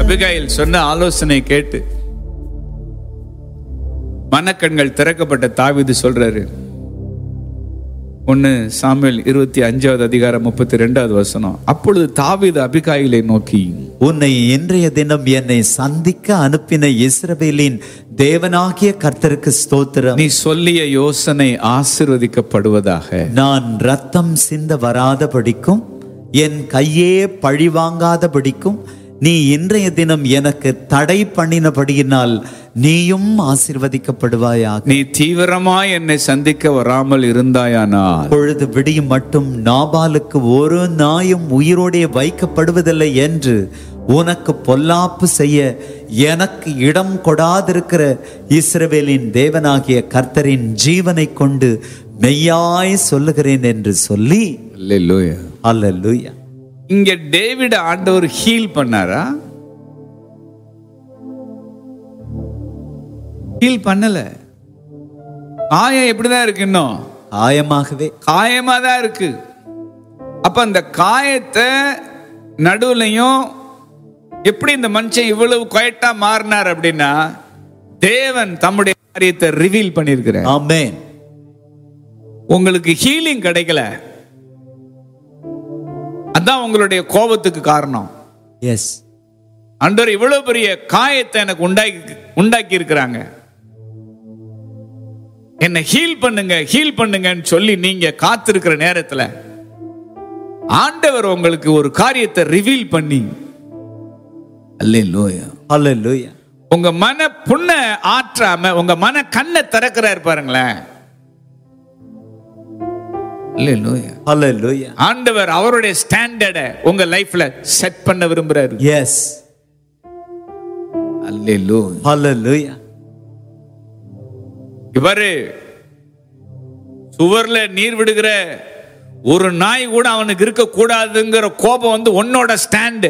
Abigail சொன்ன ஆலோசனை கேட்டு மனக்கண்கள் திறக்கப்பட்ட தாவீது சொல்றாரு ஒன்னு சாமுவேல் இருபத்தி அஞ்சாவது அதிகாரம் முப்பத்தி ரெண்டாவது வசனம் அப்பொழுது தாவீது அபிகாயிலை நோக்கி உன்னை இன்றைய தினம் என்னை சந்திக்க அனுப்பின இஸ்ரவேலின் தேவனாகிய கர்த்தருக்கு ஸ்தோத்திரம் நீ சொல்லிய யோசனை ஆசிர்வதிக்கப்படுவதாக நான் ரத்தம் சிந்த வராதபடிக்கும் என் கையே பழிவாங்காதபடிக்கும் நீ இன்றைய தினம் எனக்கு தடை பண்ணினபடியினால் நீயும் ஆசிர்வதிக்கப்படுவாயாக நீ தீவிரமாய் என்னை சந்திக்க வராமல் இருந்தாயானால் பொழுது விடியும் மட்டும் நாபாலுக்கு ஒரு நாயும் உயிரோடே வைக்கப்படுவதில்லை என்று உனக்கு பொல்லாப்பு செய்ய எனக்கு இடம் கொடாதிருக்கிற இஸ்ரவேலின் தேவனாகிய கர்த்தரின் ஜீவனை கொண்டு மெய்யாய் சொல்லுகிறேன் என்று சொல்லி அல்லேலூயா அல்லேலூயா இங்க டேவிட் ஆண்டவர் ஹீல் பண்ணாரா ஹீல் பண்ணல காயம் எப்படிதான் இருக்கு இன்னும் ஆயமாகவே காயமா தான் இருக்கு அப்ப அந்த காயத்தை நடுவுலையும் எப்படி இந்த மனுஷன் இவ்வளவு குயட்டா மாறினார் அப்படின்னா தேவன் தம்முடைய காரியத்தை ரிவீல் பண்ணியிருக்கிறார் ஆமென் உங்களுக்கு ஹீலிங் கிடைக்கல அதான் உங்களுடைய கோபத்துக்கு காரணம் எஸ் அன்றர் இவ்வளவு பெரிய காயத்தை எனக்கு உண்டாக்கி உண்டாக்கி இருக்கிறாங்க என்ன ஹீல் பண்ணுங்க ஹீல் பண்ணுங்கன்னு சொல்லி நீங்க காத்திருக்கிற நேரத்துல ஆண்டவர் உங்களுக்கு ஒரு காரியத்தை ரிவீல் பண்ணி அல்லேலூயா அல்லேலூயா உங்க மன புண்ண ஆற்றாம உங்க மன கண்ணை திறக்கிறாரு பாருங்களேன் அல்லேலூயா அல்லேலூயா ஆண்டவர் அவருடைய ஸ்டாண்டர்டை உங்க லைஃப்ல செட் பண்ண விரும்புறாரு எஸ் அல்லேலூயா அல்லேலூயா இவரு சுவர்ல நீர் விடுகிற ஒரு நாய் கூட அவனுக்கு இருக்க கூடாதுங்கிற கோபம் வந்து உன்னோட ஸ்டாண்டு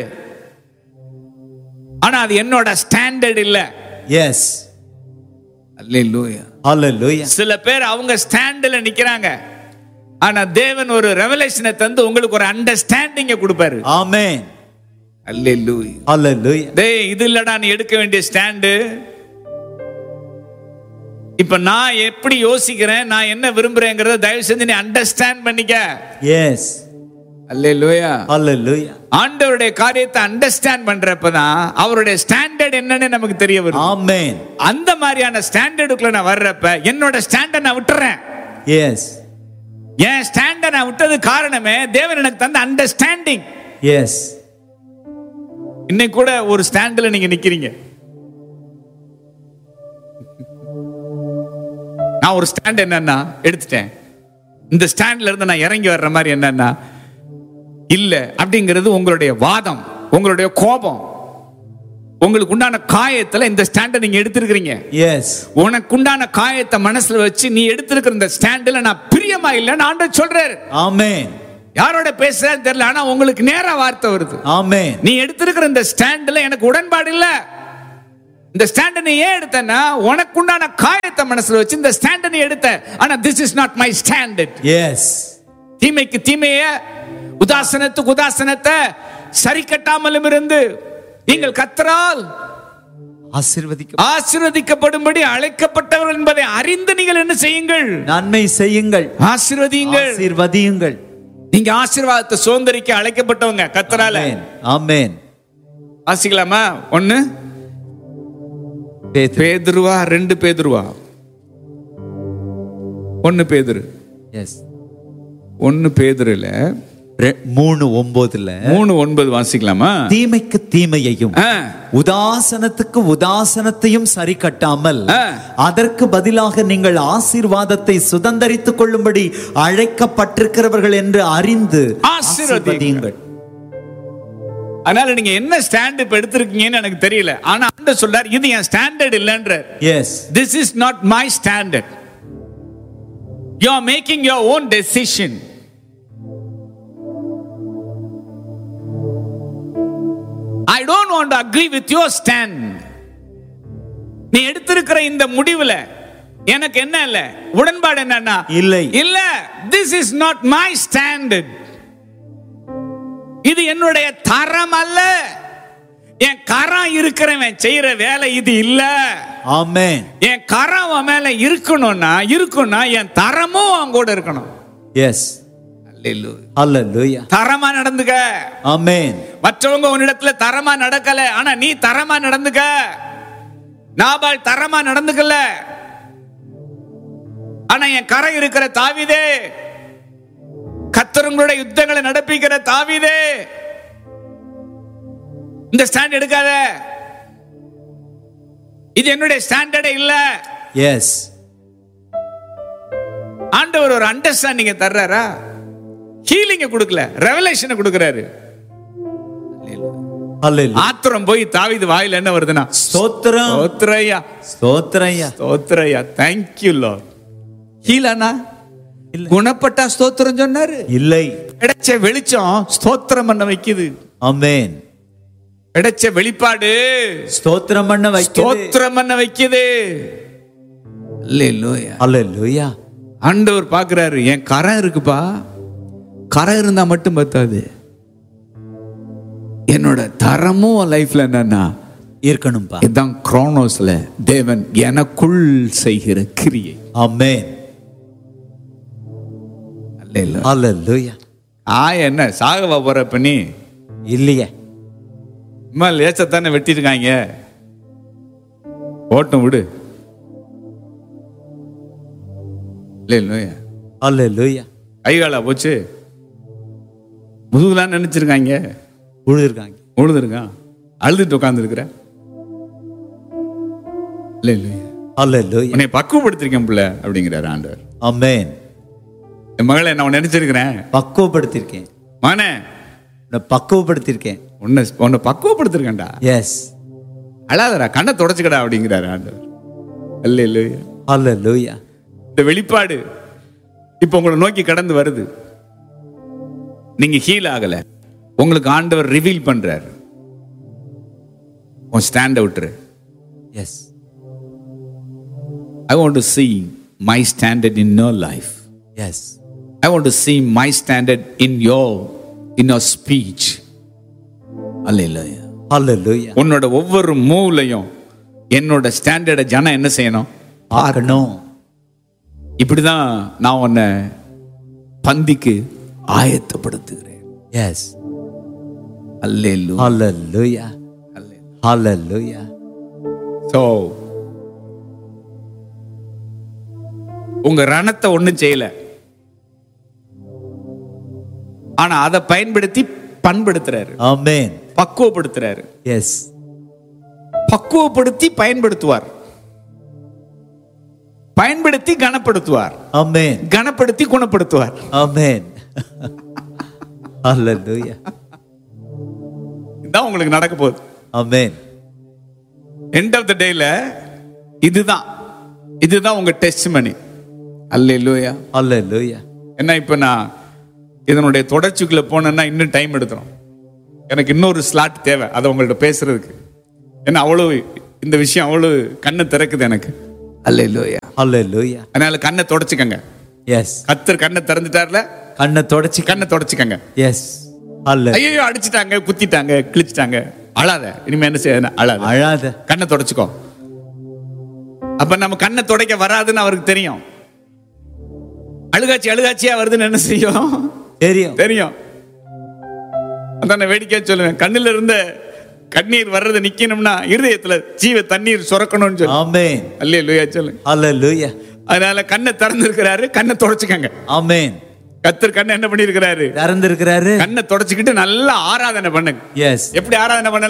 ஆனா அது என்னோட ஸ்டாண்டர்ட் இல்ல எஸ் அல்லேலூயா அல்லேலூயா சில பேர் அவங்க ஸ்டாண்டில் நிக்கிறாங்க ஆனா தேவன் ஒரு ரெவலேஷனை தந்து உங்களுக்கு ஒரு அண்டர்ஸ்டாண்டிங்க கொடுப்பாரு ஆமென் அல்லேலூயா அல்லேலூயா டேய் இது இல்லடா நீ எடுக்க வேண்டிய ஸ்டாண்டு இப்ப நான் எப்படி யோசிக்கிறேன் நான் என்ன விரும்புறேங்கிறத தயவு செஞ்சு நீ அண்டர்ஸ்டாண்ட் பண்ணிக்க எஸ் அல்லேலூயா அல்லேலூயா ஆண்டவருடைய காரியத்தை அண்டர்ஸ்டாண்ட் பண்றப்பதான் அவருடைய ஸ்டாண்டர்ட் என்னன்னு நமக்கு தெரிய வரும் ஆமென் அந்த மாதிரியான ஸ்டாண்டர்டுக்குள்ள நான் வர்றப்ப என்னோட ஸ்டாண்டர்ட் நான் விட்டுறேன் எஸ் என் ஸ்டாண்டர்ட் நான் விட்டது காரணமே தேவன் எனக்கு தந்த அண்டர்ஸ்டாண்டிங் எஸ் இன்னைக்கு கூட ஒரு ஸ்டாண்டில் நீங்க நிக்கிறீங்க நான் ஒரு ஸ்டாண்ட் என்னன்னா எடுத்துட்டேன் இந்த ஸ்டாண்ட்ல இருந்து நான் இறங்கி வர்ற மாதிரி என்னன்னா இல்ல அப்படிங்கிறது உங்களுடைய வாதம் உங்களுடைய கோபம் உங்களுக்கு உண்டான காயத்துல இந்த ஸ்டாண்டை நீங்க எடுத்திருக்கிறீங்க எஸ் உனக்கு உண்டான காயத்தை மனசுல வச்சு நீ எடுத்திருக்கிற இந்த ஸ்டாண்டில் நான் பிரியமா இல்லைன்னு ஆண்டவர் சொல்றாரு ஆமென் யாரோட பேசுறேன்னு தெரியல ஆனா உங்களுக்கு நேரா வார்த்தை வருது ஆமென் நீ எடுத்திருக்கிற இந்த ஸ்டாண்ட்ல எனக்கு உடன்பாடு இல்ல இந்த ஸ்டாண்ட நீ ஏன் எடுத்தனா உனக்கு உண்டான காயத்தை மனசுல வச்சு இந்த ஸ்டாண்ட நீ எடுத்த ஆனா this is not my standard yes தீமைக்கு தீமைய உதாசனத்துக்கு உதாசனத்தை சரி கட்டாமலும் இருந்து நீங்கள் கத்தரால் ஆசீர்வதிக்க ஆசீர்வதிக்கப்படும்படி அழைக்கப்பட்டவர்கள் என்பதை அறிந்து நீங்கள் என்ன செய்யுங்கள் நன்மை செய்யுங்கள் ஆசீர்வதியுங்கள் ஆசீர்வதியுங்கள் நீங்க ஆசீர்வாதத்தை சுதந்திரிக்க அழைக்கப்பட்டவங்க கத்தரால ஆமென் ஆமென் வாசிக்கலாமா ஒண்ணு பேதுரு. பேதுருவா ரெண்டு பேதுருவா ஒன்னு பேதுரு எஸ் ஒன்னு பேதுருல ரெ- மூணு ஒன்பதுல மூணு ஒன்பது வாசிக்கலாமா தீமைக்கு தீமையையும் ஆ, உதாசனத்துக்கு உதாசனத்தையும் சரி கட்டாமல் ஆ. அதற்கு பதிலாக நீங்கள் ஆசீர்வாதத்தை சுதந்தரித்துக் கொள்ளும்படி அழைக்கப்பட்டிருக்கிறவர்கள் என்று அறிந்து ஆசீர்வதியுங்கள். அதனால நீங்க என்ன ஸ்டாண்ட் இப்ப எடுத்திருக்கீங்கன்னு எனக்கு தெரியல ஆனா ஆண்டவர் சொல்றார் இது என் ஸ்டாண்டர்ட் இல்லைன்ற yes this is not my standard you are making your own decision I don't want to agree with your stand நீ எடுத்திருக்கிற இந்த முடிவுல எனக்கு என்ன இல்ல உடன்பாடு என்னன்னா இல்லை. இல்ல this is not my standard இது என்னுடைய தரம் அல்ல என் கரம் இருக்கிறவன் செய்யற வேலை இது இல்ல ஆமென் என் கரம் அவன் மேல இருக்கணும்னா இருக்கும்னா என் தரமும் அவன் கூட இருக்கணும் எஸ் அல்லேலூயா. ஹalleluya தரமா நடந்துக்க ஆமென் மற்றவங்க உன்னிடத்துல தரமா நடக்கல ஆனா நீ தரமா நடந்துக்க நாபால் தரமா நடந்துக்கல ஆனா என் கரை இருக்கிற தாவிதே கத்தருங்களோட யுத்தங்களை நடப்பிக்கிற தாவிதே இந்த ஸ்டாண்ட் எடுக்காத இது என்னுடைய ஸ்டாண்டர்டே இல்ல எஸ் ஆண்டவர் ஒரு அண்டர்ஸ்டாண்டிங்க தர்றாரா ஹீலிங்க கொடுக்கல ரெவலேஷனை கொடுக்கறாரு ஹalleluya ஆத்திரம் போய் தாவிது வாயில என்ன வருதுன்னா ஸ்தோத்திரம் ஸ்தோத்திரையா ஸ்தோத்திரம்யா ஸ்தோத்திரையா தேங்க்யூ லார்ட் ஹீலானா குணப்பட்டா ஸ்தோத்திரம் சொன்னாரு இல்லை கிடைச்ச வெளிச்சம் ஸ்தோத்திரம் பண்ண வைக்குது ஆமென் கிடைச்ச வெளிப்பாடு ஸ்தோத்திரம் பண்ண வைக்கிறது ஸ்தோத்திரம் பண்ண வைக்குது அல்லேலூயா ஹalleluya ஆண்டவர் பார்க்கறாரு என் கரம் இருக்குப்பா கரம் இருந்தா மட்டும் பத்தாது என்னோட தரமும் லைஃப்ல என்னன்னா இருக்கணும்பா இதுதான் குரோனோஸ்ல தேவன் எனக்குள் செய்கிற கிரியை ஆமென் அல்லேலூயா ஹalleluya ஆ என்ன சாகவா போற பண்ணி இல்லையே இம்மா லேசத்தானே வெட்டிருக்காங்க ஓட்டம் விடு இல்லையா ஹalleluya கைகாலா போச்சு முதுகுலாம் நினைச்சிருக்காங்க உழுதுருக்காங்க உழுதுருக்கான் அழுதுட்டு உட்காந்துருக்குற இல்லை இல்லையா ஹalleluya உன்னை பக்குவப்படுத்திருக்கேன் பிள்ளை அப்படிங்கிறார் ஆண்டவர் ஆமென் என் மகளை நான் உன்னை நினைச்சிருக்கிறேன் பக்குவப்படுத்திருக்கேன் மகனே உன்னை பக்குவப்படுத்திருக்கேன் உன்னை உன்னை பக்குவப்படுத்திருக்கேன்டா எஸ் அழாதடா கண்ணை தொடச்சுக்கடா அப்படிங்கிறாரு ஆண்டவர் இல்லை இல்லையா ஹalleluya இந்த வெளிப்பாடு இப்போ உங்களை நோக்கி கடந்து வருது நீங்க ஹீல் ஆகல உங்களுக்கு ஆண்டவர் ரிவீல் பண்றாரு உன் ஸ்டாண்ட் விட்டுரு yes I want to see my standard in your life yes I want to see my standard in your in your speech அல்லையா ஹalleluya உன்னோட ஒவ்வொரு மூவ்லையும் என்னோட ஸ்டாண்டர்டை ஜனம் என்ன செய்யணும் பார்க்கணும் இப்படிதான் நான் உன்னை பந்திக்கு ஆயத்தப்படுத்துகிறேன் எஸ் அல்லேலூ ஹalleluya ஹalleluya ஸோ உங்க ரணத்தை ஒண்ணும் செய்யல ஆனா அதை பயன்படுத்தி பண்படுத்துறாரு ஆமென் பக்குவப்படுத்துறாரு எஸ் பக்குவப்படுத்தி பயன்படுத்துவார் பயன்படுத்தி கனப்படுத்துவார் ஆமென் கனப்படுத்தி குணப்படுத்துவார் ஆமென் ஹalleluya இதுதான் உங்களுக்கு நடக்க போகுது ஆமென் எண்ட் ஆஃப் த டேல இதுதான் இதுதான் உங்க டெஸ்ட் மணி அல்லேலூயா ஹalleluya என்ன இப்போ நான் இதனுடைய தொடர்ச்சிக்குள்ள போனேன்னா இன்னும் டைம் எடுத்துரும் எனக்கு இன்னொரு ஸ்லாட் தேவை அதை உங்கள்ட்ட பேசுறதுக்கு ஏன்னா அவ்வளவு இந்த விஷயம் அவ்வளவு கண்ணை திறக்குது எனக்கு அல்லேலூயா ஹalleluya அதனால கண்ணை தொடச்சுக்கங்க எஸ் கத்தர் கண்ணை திறந்துட்டார்ல கண்ணை தொடச்சி கண்ணை தொடச்சுக்கங்க எஸ் ஹalleluya ஐயோ அடிச்சிட்டாங்க குத்திட்டாங்க கிழிச்சிட்டாங்க அழாத இனிமே என்ன செய்ய அழாத அழாத கண்ணை தொடச்சுக்கோ அப்ப நம்ம கண்ணை துடைக்க வராதுன்னு அவருக்கு தெரியும் அழுகாச்சி அழுகாச்சியா வருதுன்னு என்ன செய்யும் தெரியும் தெரியும் அதான் நான் வேடிக்கையா சொல்லுவேன் கண்ணுல இருந்த கண்ணீர் வர்றது நிக்கணும்னா இருதயத்துல ஜீவ தண்ணீர் சுரக்கணும்னு சொல்லு ஆமென் அல்லே லூயா சொல்லுங்க ஹalleluya அதனால கண்ணை திறந்து இருக்கிறாரு கண்ணை தொடச்சுக்கங்க ஆமென் கத்தர் கண்ணை என்ன பண்ணியிருக்கிறாரு திறந்திருக்கிறாரு கண்ணை தொடச்சுக்கிட்டு நல்லா ஆராதனை பண்ணுங்க எஸ் எப்படி ஆராதனை பண்ண